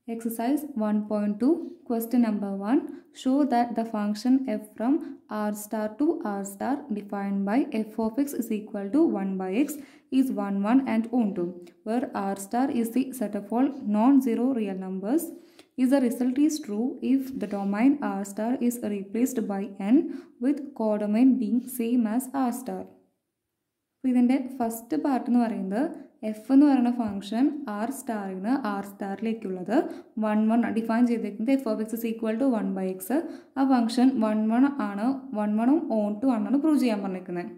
Exercise 1.2 question number 1 show that the function f from r star to r star defined by f of x is equal to 1 by x is 1 1 and onto where r star is the set of all non-zero real numbers is the result is true if the domain r star is replaced by n with codomain being same as r star അപ്പോൾ ഇതിൻ്റെ first part എന്ന് പറയുന്നത് F എന്ന് പറയുന്ന function R star R സ്റ്റാറിലേക്കുള്ളത് one one define ചെയ്തിരിക്കുന്നത് F of X is equal to one by X ആ function one one ആണ് വൺ വണ്ണും ഓൺ ടു ആണെന്നാണ് പ്രൂവ് ചെയ്യാൻ പറഞ്ഞിരിക്കുന്നത്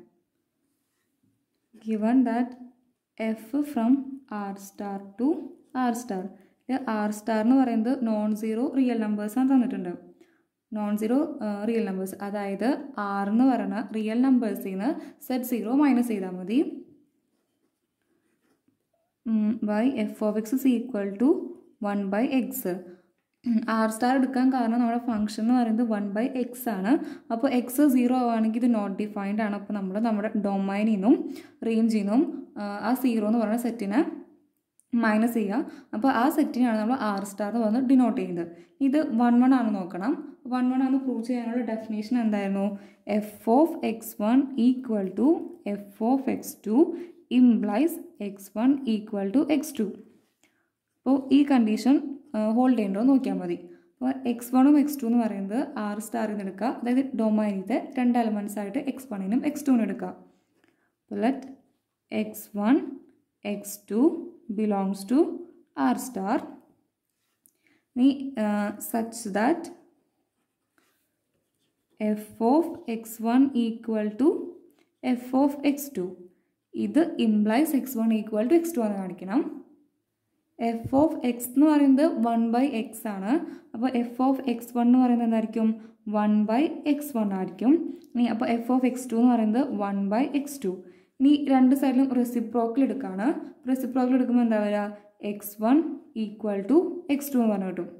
given that F from R star to R star R star എന്ന് പറയുന്നത് നോൺ സീറോ റിയൽ നമ്പേഴ്സാണ് തന്നിട്ടുണ്ട് നോൺ സീറോ റിയൽ നമ്പേഴ്സ് അതായത് ആർ എന്ന് പറയുന്ന റിയൽ നമ്പേഴ്സിൽ നിന്ന് സെറ്റ് സീറോ മൈനസ് ചെയ്താൽ മതി by f of X is equal to one by x R star എടുക്കാൻ കാരണം നമ്മുടെ ഫംഗ്ഷൻ എന്ന് പറയുന്നത് വൺ ബൈ എക്സ് ആണ് അപ്പോൾ എക്സ് സീറോ ആവുകയാണെങ്കിൽ ഇത് നോട്ട് ഡിഫൈൻഡ് ആണ് അപ്പോൾ നമ്മൾ നമ്മുടെ ഡൊമൈനിൽ നിന്നും റേഞ്ചിൽ നിന്നും ആ സീറോ എന്ന് പറയുന്ന സെറ്റിനെ മൈനസ് ചെയ്യുക അപ്പോൾ ആ സെറ്റിനാണ് നമ്മൾ ആർ സ്റ്റാർ എന്ന് പറഞ്ഞ് ഡിനോട്ട് ചെയ്യുന്നത് ഇത് വൺ വൺ ആണ് നോക്കണം വൺ വൺ ആണ് പ്രൂവ് ചെയ്യാനുള്ള ഡെഫിനേഷൻ എന്തായിരുന്നു f of x one equal to f of x two implies x one equal to x two അപ്പോൾ ഈ കണ്ടീഷൻ ഹോൾഡ് ചെയ്യണ്ടോ നോക്കിയാൽ മതി അപ്പോൾ എക്സ് വണ്ണും എക്സ് ടു എന്ന് പറയുന്നത് ആർ സ്റ്റാറിൽ നിന്ന് എടുക്കുക അതായത് ഡൊമൈനിത്തെ രണ്ട് എലമെൻറ്റ്സ് ആയിട്ട് എക്സ് വണ്ണിനും എക്സ് ടുവിനും എടുക്കുക അപ്പോൾ let x one x two belongs to R star uh, such that f of x1 equal to f of x2 ഇത് implies x one equal to x two എന്ന് കാണിക്കണം എഫ് ഓഫ് എക്സ് എന്ന് പറയുന്നത് one by x ആണ് അപ്പോൾ f of x one എന്ന് പറയുന്നത് എന്തായിരിക്കും വൺ ബൈ എക്സ് വൺ ആയിരിക്കും ഇനി അപ്പോൾ എഫ് ഓഫ് എക്സ് ടു എന്ന് പറയുന്നത് വൺ ബൈ എക്സ് ടു ഇനി രണ്ട് സൈഡിലും റെസിപ്രോക്കൽ എടുക്കുകയാണ് റെസിപ്രോക്കൽ എടുക്കുമ്പോൾ എന്താ വരിക x one equal to x two എന്ന് പറഞ്ഞു കിട്ടും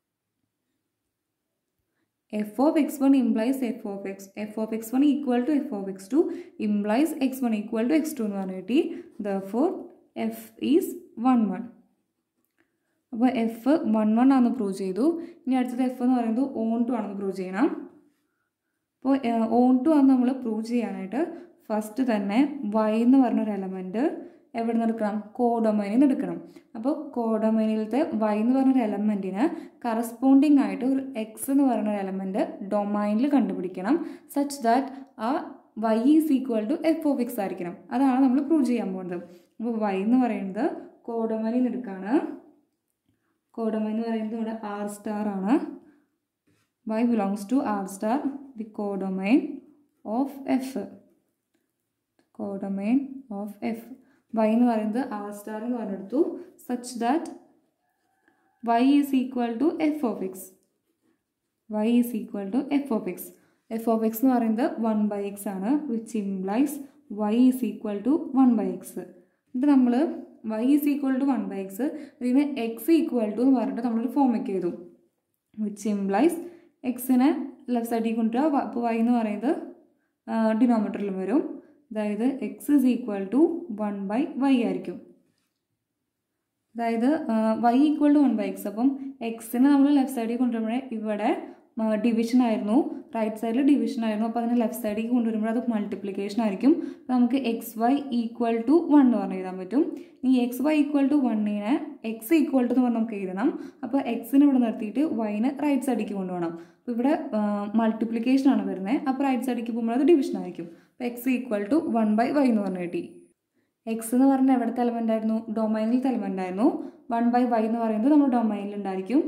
f of x one implies f of x f of x one equal to f of x two implies x one equal to x two എന്ന് പറഞ്ഞു കിട്ടി therefore f is one one അപ്പോൾ f one one ആണെന്ന് prove ചെയ്തു ഇനി അടുത്തത് F എന്ന് പറയുന്നത് ഓൺ ടു ആണെന്ന് പ്രൂവ് ചെയ്യണം അപ്പോൾ ഓൺ ടു ആണ് നമ്മൾ പ്രൂവ് ചെയ്യാനായിട്ട് ഫസ്റ്റ് തന്നെ വൈ എന്ന് പറഞ്ഞൊരു എലമെൻറ്റ് എവിടെ നിന്ന് എടുക്കണം കോഡൊമൈനിൽ നിന്ന് എടുക്കണം അപ്പോൾ കോഡൊമൈനിലത്തെ വൈ എന്ന് പറഞ്ഞൊരു എലമെൻറ്റിന് കറസ്പോണ്ടിങ് ആയിട്ട് ഒരു എക്സ് എന്ന് പറയുന്ന ഒരു എലമെൻറ്റ് ഡൊമൈനിൽ കണ്ടുപിടിക്കണം സച്ച് ദാറ്റ് ആ y is equal to f of x ആയിരിക്കണം അതാണ് നമ്മൾ പ്രൂവ് ചെയ്യാൻ പോകുന്നത് അപ്പോൾ വൈ എന്ന് പറയുന്നത് കോഡൊമൈനിൽ നിന്ന് എടുക്കുകയാണ് കോഡൊമൈൻ എന്ന് പറയുന്നത് ഇവിടെ ആർ സ്റ്റാർ ആണ് y belongs to R star the codomain of f codomain of f y എന്ന് പറയുന്നത് ആർ സ്റ്റാർ എന്ന് പറഞ്ഞെടുത്തു such that y is equal to f of x y is equal to f of x f of x എന്ന് പറയുന്നത് one by x ആണ് which implies y is equal to one by x ഇത് നമ്മൾ y is equal to one by x ഇതിന് X equal to എന്ന് പറഞ്ഞിട്ട് നമ്മളൊരു ഫോമൊക്കെ ചെയ്തു വിച്ച് ഇംപ്ലൈസ് എക്സിനെ ലെഫ്റ്റ് സൈഡിൽ കൊണ്ടുവരിക അപ്പോൾ വൈ എന്ന് പറയുന്നത് ഡിനോമീറ്ററിലും വരും അതായത് x is equal to one by y ആയിരിക്കും അതായത് y equal to one by x അപ്പം എക്സിനെ നമ്മൾ ലെഫ്റ്റ് സൈഡിൽ കൊണ്ടുവരുമ്പോഴേ ഇവിടെ ഡിവിഷൻ ആയിരുന്നു റൈറ്റ് സൈഡിൽ ഡിവിഷൻ ആയിരുന്നു അപ്പോൾ അതിനെ ലെഫ്റ്റ് സൈഡിലേക്ക് കൊണ്ടുവരുമ്പോൾ അത് മൾട്ടിപ്ലിക്കേഷൻ ആയിരിക്കും അപ്പോൾ നമുക്ക് x y equal to one എന്ന് പറഞ്ഞ് എഴുതാൻ പറ്റും ഈ എക്സ് വൈ ഈക്വൽ ടു വണ്ണിനെ എക്സ് ഈക്വൽ ടു എന്ന് പറഞ്ഞ് നമുക്ക് എഴുതണം അപ്പോൾ എക്സിനെ ഇവിടെ നിർത്തിയിട്ട് വൈനെ റൈറ്റ് സൈഡിലേക്ക് കൊണ്ടുപോകണം അപ്പോൾ ഇവിടെ മൾട്ടിപ്ലിക്കേഷൻ ആണ് വരുന്നത് അപ്പോൾ റൈറ്റ് സൈഡിലേക്ക് പോകുമ്പോൾ അത് ഡിവിഷൻ ആയിരിക്കും അപ്പോൾ x equal to one by y എന്ന് പറഞ്ഞ് കിട്ടി എക്സ് എന്ന് പറഞ്ഞാൽ എവിടുത്തെ എലമെൻ്റ് ആയിരുന്നു ഡൊമൈനിലത്തെ എലമെൻ്റ് ആയിരുന്നു വൺ ബൈ വൈ എന്ന് പറയുന്നത് നമ്മൾ ഡൊമൈനിൽ ഉണ്ടായിരിക്കും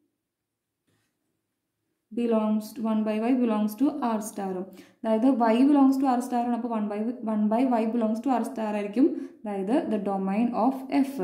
belongs one by y belongs to R സ്റ്റാറും അതായത് വൈ ബിലോങ്സ് ടു ആർ സ്റ്റാറാണ് അപ്പോൾ one by one by y belongs to R star ആയിരിക്കും അതായത് the domain of f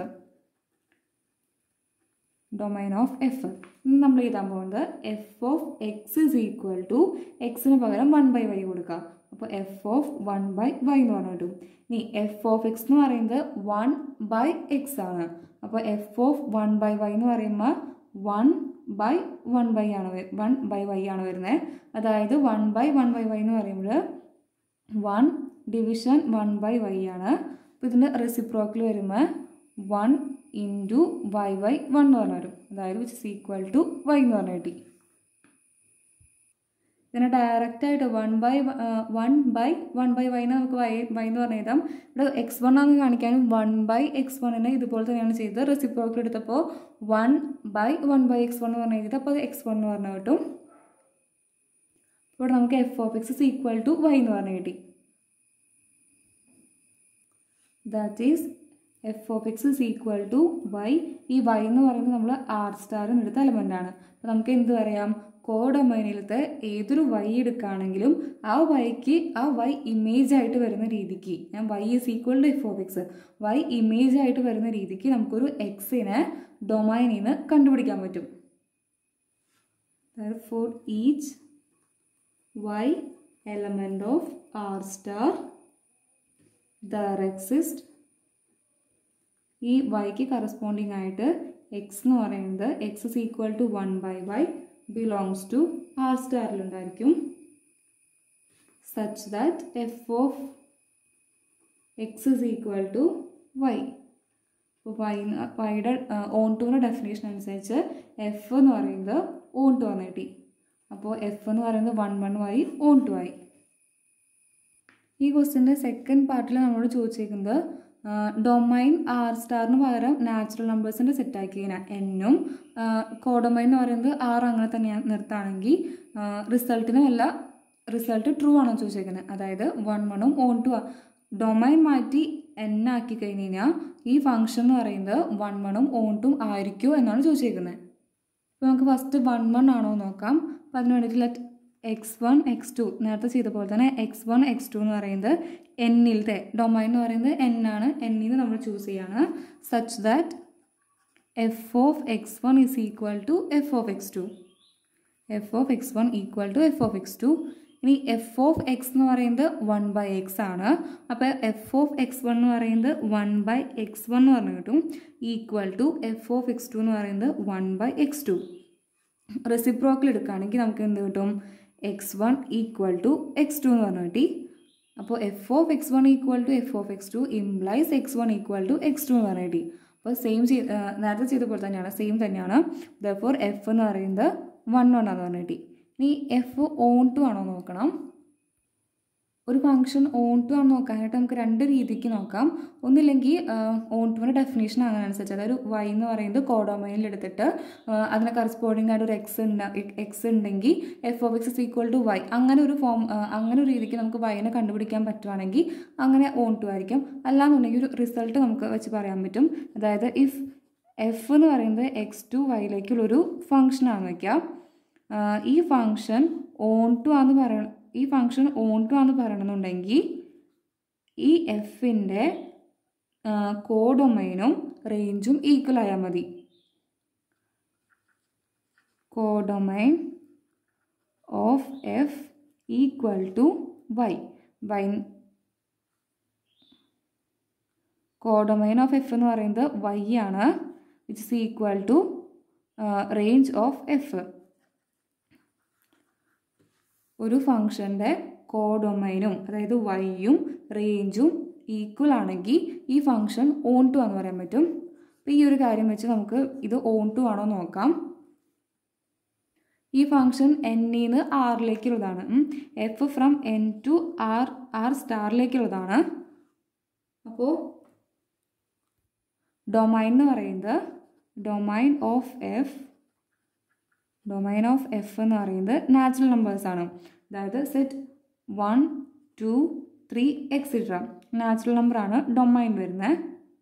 domain of f ഇനി നമ്മൾ എഴുതാൻ പോകുന്നത് f of X is equal to എക്സിന് പകരം വൺ ബൈ വൈ കൊടുക്കുക അപ്പോൾ f of one by y എന്ന് പറഞ്ഞിട്ടു ഇനി എഫ് ഓഫ് എക്സ് എന്ന് പറയുന്നത് വൺ ബൈ എക്സ് ആണ് അപ്പോൾ f of one by y എന്ന് പറയുമ്പോൾ വൺ ബൈ വൺ ബൈ ആണ് വൺ ബൈ വൈ ആണ് വരുന്നത് അതായത് one by one by y എന്ന് പറയുമ്പോൾ one division one by y ആണ് അപ്പോൾ ഇതിൻ്റെ റെസിപ്രോക്കിൽ വരുമ്പോൾ one into y y one എന്ന് പറഞ്ഞു വരും അതായത് which is equal to y എന്ന് പറഞ്ഞു കിട്ടി ഇതിനെ ഡയറക്റ്റ് ആയിട്ട് one by one by one by വൈനെ നമുക്ക് വൈ വൈ എന്ന് പറഞ്ഞ് എഴുതാം ഇവിടെ എക്സ് വൺ ആണെന്ന് കാണിക്കാനും വൺ ബൈ എക്സ് വണ്ണിനെ ഇതുപോലെ തന്നെയാണ് ചെയ്തത് റെസിപ്രോക്കൽ എടുത്തപ്പോൾ one by one by x one എന്ന് പറഞ്ഞ് എഴുതിയത് അപ്പോൾ അത് എക്സ് വൺ എന്ന് പറഞ്ഞു കിട്ടും ഇവിടെ നമുക്ക് f of X is equal to y എന്ന് പറഞ്ഞു കിട്ടി that is f of X is equal to y ഈ വൈ എന്ന് പറയുന്നത് നമ്മൾ ആർ സ്റ്റാറിന് എടുത്ത എലമെൻ്റ് ആണ് അപ്പോൾ നമുക്ക് എന്ത് പറയാം കോഡൊമൈനിലത്തെ ഏതൊരു വൈ എടുക്കുകയാണെങ്കിലും ആ വൈക്ക് ആ വൈ ഇമേജ് ആയിട്ട് വരുന്ന രീതിക്ക് ഞാൻ y is equal to f of x y image ആയിട്ട് വരുന്ന രീതിക്ക് നമുക്കൊരു എക്സിനെ ഡൊമൈനിൽ നിന്ന് കണ്ടുപിടിക്കാൻ പറ്റും for each y element of R star there exist ഈ വൈക്ക് കറസ്പോണ്ടിങ് ആയിട്ട് എക്സ് എന്ന് പറയുന്നത് x is equal to one by y belongs to ആർ സ്റ്റാറിലുണ്ടായിരിക്കും such that f of X is equal to y അപ്പോൾ വൈ വൈയുടെ ഓൺ ടുവിൻ്റെ ഡെഫിനേഷൻ അനുസരിച്ച് എഫ് എന്ന് പറയുന്നത് ഓൺ ടു ആണ് കിട്ടി അപ്പോൾ എഫ് എന്ന് പറയുന്നത് വൺ വൺ ആയി ഓൺ ടു ആയി ഈ ക്വസ്റ്റിൻ്റെ സെക്കൻഡ് പാർട്ടിൽ നമ്മളോട് ചോദിച്ചേക്കുന്നത് ഡൊമൈൻ ആർ സ്റ്റാറിന് പകരം നാച്ചുറൽ നമ്പേഴ്സിൻ്റെ സെറ്റാക്കി കഴിഞ്ഞാൽ എന്നും കോഡൊമൈൻ എന്ന് പറയുന്നത് ആർ അങ്ങനെ തന്നെ നിർത്താണെങ്കിൽ റിസൾട്ടിനും അല്ല റിസൾട്ട് ട്രൂ ആണോ ചോദിച്ചേക്കുന്നത് അതായത് വൺ വണ്ണും ഓൺ ടു ഡൊമൈൻ മാറ്റി എൻ ആക്കി കഴിഞ്ഞ് കഴിഞ്ഞാൽ ഈ ഫംഗ്ഷൻ എന്ന് പറയുന്നത് വൺ വണ്ണും ഓൺ ടും ആയിരിക്കുമോ എന്നാണ് ചോദിച്ചേക്കുന്നത് അപ്പോൾ നമുക്ക് ഫസ്റ്റ് വൺ വൺ ആണോ നോക്കാം അപ്പോൾ അതിന് വേണ്ടിയിട്ട് let x one x two നേരത്തെ ചെയ്ത പോലെ തന്നെ എക്സ് വൺ എക്സ് ടു എന്ന് പറയുന്നത് എന്നിലത്തെ ഡൊമൈൻ എന്ന് പറയുന്നത് എൻ ആണ് എന്നിൽ നിന്ന് നമ്മൾ ചൂസ് ചെയ്യാണ് such that f of x one is equal to f of x two f of x one equal to f of x two ഇനി എഫ് ഓഫ് എക്സ് എന്ന് പറയുന്നത് വൺ ബൈ എക്സ് ആണ് അപ്പോൾ എഫ് ഓഫ് എക്സ് വൺ എന്ന് പറയുന്നത് one by x one എന്ന് പറഞ്ഞു കിട്ടും equal to f of x two എന്ന് പറയുന്നത് one by x two reciprocal എടുക്കുകയാണെങ്കിൽ നമുക്ക് എന്ത് കിട്ടും x one equal to x two എന്ന് പറഞ്ഞു കിട്ടി അപ്പോൾ f of x one equal to f of x two implies x one equal to x two എന്ന് പറഞ്ഞു കിട്ടി അപ്പോൾ സെയിം ചെയ്ത് നേരത്തെ ചെയ്ത പോലെ തന്നെയാണ് സെയിം തന്നെയാണ് ദോർ എഫ് എന്ന് പറയുന്നത് വൺ വൺ ആണെന്ന് പറഞ്ഞു കിട്ടി ഇനി എഫ് ഓൺ ടു ആണോ നോക്കണം ഒരു ഫംഗ്ഷൻ ഓൺ ടു ആണ് നോക്കാനായിട്ട് നമുക്ക് രണ്ട് രീതിക്ക് നോക്കാം ഒന്നില്ലെങ്കിൽ ഓൺ ടുവിൻ്റെ ഡെഫിനേഷൻ അങ്ങനെ അനുസരിച്ച് അതായത് വൈ എന്ന് പറയുന്നത് കോഡോമൈനിൽ എടുത്തിട്ട് അതിനെ കറസ്പോണ്ടിങ് ആയിട്ട് ഒരു എക്സ് ഉണ്ട് എക്സ് ഉണ്ടെങ്കിൽ f of X is equal to y അങ്ങനെ ഒരു ഫോം അങ്ങനെ ഒരു രീതിക്ക് നമുക്ക് വൈനെ കണ്ടുപിടിക്കാൻ പറ്റുവാണെങ്കിൽ അങ്ങനെ ഓൺ ടു ആയിരിക്കും അല്ലാന്നുണ്ടെങ്കിൽ ഒരു റിസൾട്ട് നമുക്ക് വെച്ച് പറയാൻ പറ്റും അതായത് ഇഫ് എഫ് എന്ന് പറയുന്നത് എക്സ് ടു വൈയിലേക്കുള്ളൊരു ഫംഗ്ഷനാണെന്ന് വയ്ക്കാം ഈ ഫംഗ്ഷൻ ഓൺ ടു ആണെന്ന് പറയ ഈ ഫംഗ്ഷൻ ഓൺ ടു ആണെന്ന് പറയണമെന്നുണ്ടെങ്കിൽ ഈ എഫിൻ്റെ കോഡൊമൈനും റേഞ്ചും ഈക്വൽ ആയാൽ മതി codomain of f equal to y y codomain of f എന്ന് പറയുന്നത് വൈ ആണ് which is equal to range of f ഒരു ഫംഗ്ഷൻ്റെ കോഡൊമൈനും അതായത് വൈയും റേഞ്ചും ഈക്വൽ ആണെങ്കിൽ ഈ ഫംഗ്ഷൻ ഓൺ ടു എന്ന് പറയാൻ പറ്റും അപ്പോൾ ഈ ഒരു കാര്യം വെച്ച് നമുക്ക് ഇത് ഓൺ ടു ആണോ നോക്കാം ഈ ഫംഗ്ഷൻ എന്നിന്ന് ആറിലേക്കുള്ളതാണ് f from N to R R സ്റ്റാറിലേക്കുള്ളതാണ് അപ്പോൾ ഡൊമൈൻ എന്ന് പറയുന്നത് domain of f domain of f എന്ന് പറയുന്നത് നാച്ചുറൽ നമ്പേഴ്സ് ആണ് അതായത് set one two three etcetera natural നമ്പറാണ് ഡൊമൈൻ വരുന്നത്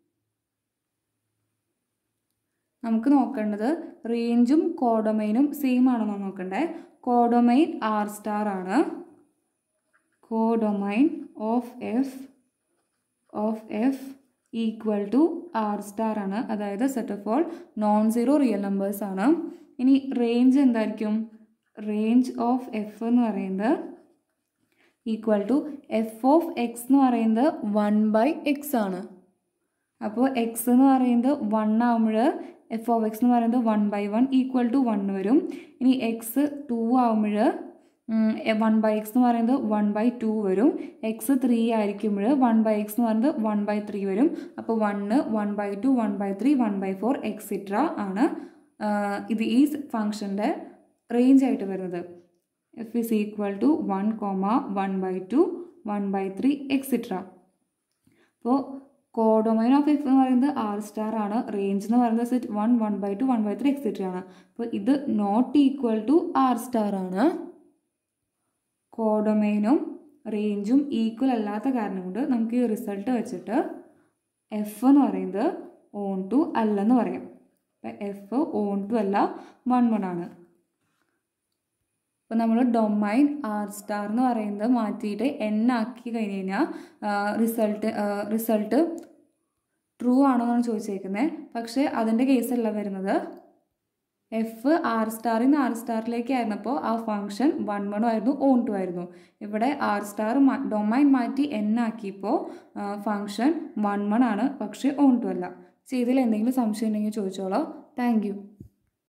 നമുക്ക് നോക്കേണ്ടത് റേഞ്ചും കോഡൊമൈനും സെയിം ആണെന്നോ നോക്കണ്ടേ കോഡൊമൈൻ ആർ സ്റ്റാർ ആണ് codomain of f of f equal to R star ആണ് അതായത് set of all non zero real numbers ആണ് ഇനി റേഞ്ച് എന്തായിരിക്കും റേഞ്ച് ഓഫ് എഫ് എന്ന് പറയുന്നത് equal to f of x എന്ന് പറയുന്നത് വൺ ബൈ എക്സ് ആണ് അപ്പോൾ എക്സ് എന്ന് പറയുന്നത് വൺ ആകുമ്പോൾ എഫ് ഓഫ് എക്സ് എന്ന് പറയുന്നത് one by one equal to one വരും ഇനി എക്സ് ടു ആകുമ്പോൾ വൺ ബൈ എക്സ് എന്ന് പറയുന്നത് വൺ ബൈ ടു വരും എക്സ് ത്രീ ആയിരിക്കുമ്പോൾ വൺ ബൈ എക്സ് എന്ന് പറയുന്നത് വൺ ബൈ ത്രീ വരും അപ്പോൾ one one by two one by three one by four etcetera ആണ് ഇത് ഈ ഫങ്ഷൻ്റെ റേഞ്ച് ആയിട്ട് വരുന്നത് f is equal to one comma one by two one by three etcetera അപ്പോൾ കോഡൊമൈൻ ഓഫ് എഫ് എന്ന് പറയുന്നത് ആർ സ്റ്റാർ ആണ് റേഞ്ച് എന്ന് പറയുന്നത് set one one by two one by three etcetera ആണ് അപ്പോൾ ഇത് not equal to R star ആണ് കോഡൊമൈനും റേഞ്ചും ഈക്വൽ അല്ലാത്ത കാരണം കൊണ്ട് നമുക്ക് ഈ റിസൾട്ട് വെച്ചിട്ട് എഫ് എന്ന് പറയുന്നത് ഓൺ ടു അല്ലെന്ന് പറയാം അപ്പം എഫ് ഓൺ ടു അല്ല വൺ വൺ ആണ് അപ്പോൾ നമ്മൾ ഡൊമൈൻ ആർ സ്റ്റാർ എന്ന് പറയുന്നത് മാറ്റിയിട്ട് എൻ ആക്കി കഴിഞ്ഞ് കഴിഞ്ഞാൽ റിസൾട്ട് റിസൾട്ട് ട്രൂ ആണോ എന്നാണ് ചോദിച്ചേക്കുന്നത് പക്ഷേ അതിൻ്റെ കേസല്ല വരുന്നത് എഫ് ആർ സ്റ്റാറിൽ നിന്ന് ആർ സ്റ്റാറിലേക്ക് ആയിരുന്നപ്പോൾ ആ ഫംഗ്ഷൻ വൺ വൺ ആയിരുന്നു ഓൺ ടു ആയിരുന്നു ഇവിടെ ആർ സ്റ്റാർ ഡൊമൈൻ മാറ്റി എൻ ആക്കിയപ്പോൾ ഫംഗ്ഷൻ വൺ വൺ ആണ് പക്ഷേ ഓൺ ടു അല്ല ചെയ്തതിൽ എന്തെങ്കിലും സംശയം ഉണ്ടെങ്കിൽ ചോദിച്ചോളൂ താങ്ക് യു